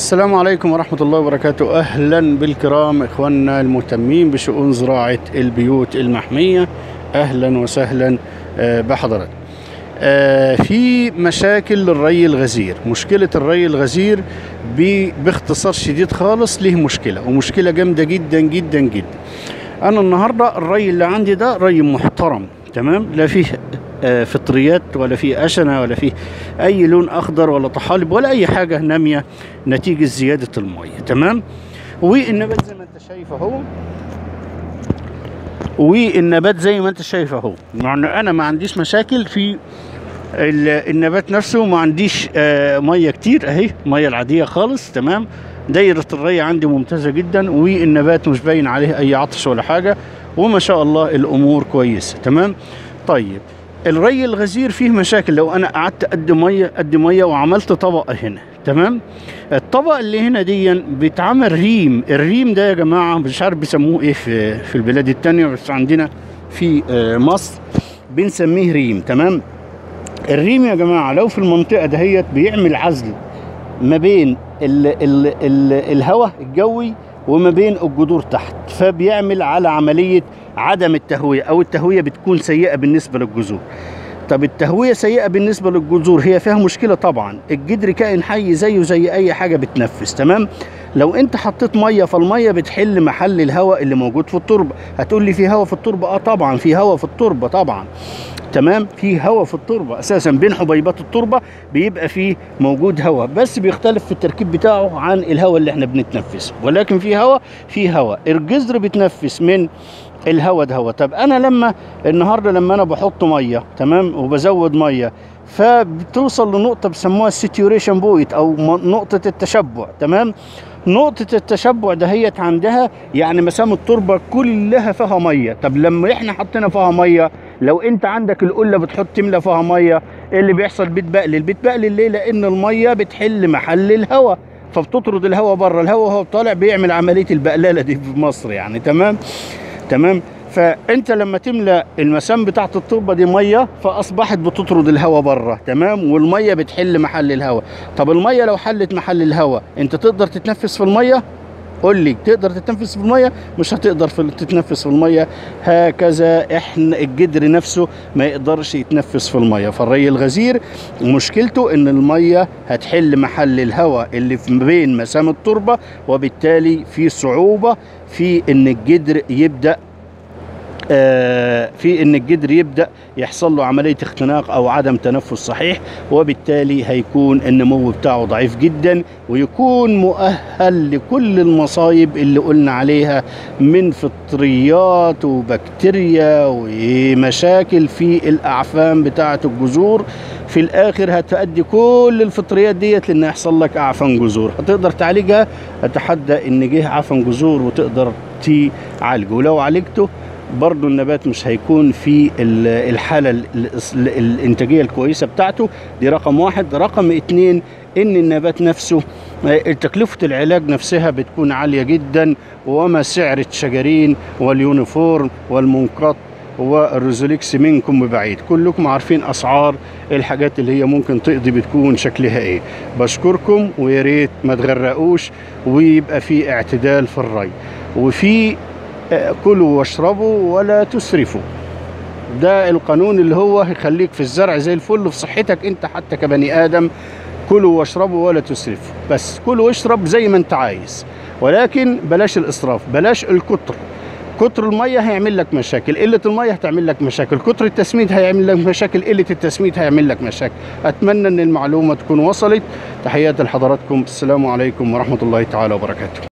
السلام عليكم ورحمة الله وبركاته أهلا بالكرام إخواننا المهتمين بشؤون زراعة البيوت المحمية أهلا وسهلا آه، بحضرتك آه، في مشاكل للري الغزير مشكلة الري الغزير ب- باختصار شديد خالص ليه مشكلة ومشكلة جامدة جدا جدا جدا أنا النهاردة الري اللي عندي ده ري محترم تمام لا فيه آه، فطريات ولا فيه أشنة ولا فيه أي لون أخضر ولا طحالب ولا أي حاجة نامية نتيجة زيادة المية تمام والنبات زي ما أنت شايف أهو والنبات زي ما أنت شايف أهو مع إن أنا ما عنديش مشاكل في ال- النبات نفسه ما عنديش آه، ميه كتير اهي ميه العاديه خالص تمام دايره الري عندي ممتازه جدا والنبات مش باين عليه اي عطش ولا حاجه وما شاء الله الامور كويسه تمام طيب الري الغزير فيه مشاكل لو انا قعدت قد ميه قد ميه وعملت طبقه هنا تمام الطبقه اللي هنا دي بيتعمل ريم الريم ده يا جماعه مش عارف بيسموه ايه في في البلاد التانية بس عندنا في آه، مصر بنسميه ريم تمام الريم يا جماعه لو في المنطقه دهيت بيعمل عزل ما بين ال ال ال الهواء الجوي وما بين الجذور تحت فبيعمل على عمليه عدم التهويه او التهويه بتكون سيئه بالنسبه للجذور طب التهويه سيئه بالنسبه للجذور هي فيها مشكله طبعا الجدر كائن حي زيه زي اي حاجه بتنفس تمام لو انت حطيت ميه فالميه بتحل محل الهواء اللي موجود في التربه هتقول لي في هواء في التربه اه طبعا في هواء في التربه طبعا تمام في هواء في التربه اساسا بين حبيبات التربه بيبقى فيه موجود هواء بس بيختلف في التركيب بتاعه عن الهواء اللي احنا بنتنفسه ولكن في هواء في هواء الجذر بيتنفس من الهواء ده هواء طب انا لما النهارده لما انا بحط ميه تمام وبزود ميه فبتوصل لنقطه بيسموها السيتيوريشن بوينت او م- نقطه التشبع تمام نقطة التشبع دهيت عندها يعني مسام التربة كلها فيها مية طب لما احنا حطينا فيها مية لو انت عندك القلة بتحط تملى فيها مية ايه اللي بيحصل بتبقلل بتبقلل ليه لان المية بتحل محل الهواء فبتطرد الهواء بره الهواء وهو طالع بيعمل عملية البقللة دي في مصر يعني تمام تمام فانت لما تملى المسام بتاعت التربه دي ميه فاصبحت بتطرد الهواء بره تمام والميه بتحل محل الهواء طب الميه لو حلت محل الهواء انت تقدر تتنفس في الميه قول لي تقدر تتنفس في الميه مش هتقدر في تتنفس في الميه هكذا احنا الجدر نفسه ما يقدرش يتنفس في الميه فالري الغزير مشكلته ان الميه هتحل محل الهواء اللي في بين مسام التربه وبالتالي في صعوبه في ان الجدر يبدا آه، في ان الجدر يبدا يحصل له عمليه اختناق او عدم تنفس صحيح وبالتالي هيكون النمو بتاعه ضعيف جدا ويكون مؤهل لكل المصايب اللي قلنا عليها من فطريات وبكتيريا ومشاكل في الاعفان بتاعه الجذور في الاخر هتؤدي كل الفطريات ديت لان يحصل لك اعفان جذور هتقدر تعالجها اتحدى ان جه عفن جذور وتقدر تعالجه ولو عالجته برضو النبات مش هيكون في ال- الحالة ال- ال- الإنتاجية الكويسة بتاعته دي رقم واحد رقم اتنين إن النبات نفسه آه، تكلفة العلاج نفسها بتكون عالية جدا وما سعر الشجرين واليونيفورم والمنقط والريزوليكس منكم ببعيد كلكم عارفين أسعار الحاجات اللي هي ممكن تقضي بتكون شكلها إيه بشكركم ويا ريت ما تغرقوش ويبقى في اعتدال في الري وفي آه، كلوا واشربوا ولا تسرفوا ده القانون اللي هو هيخليك في الزرع زي الفل في صحتك انت حتى كبني ادم كلوا واشربوا ولا تسرفوا بس كل واشرب زي ما انت عايز ولكن بلاش الاسراف بلاش الكتر كتر الميه هيعمل لك مشاكل قله الميه هتعمل لك مشاكل كتر التسميد هيعمل لك مشاكل قله التسميد هيعمل لك مشاكل اتمنى ان المعلومه تكون وصلت تحياتي لحضراتكم السلام عليكم ورحمه الله تعالى وبركاته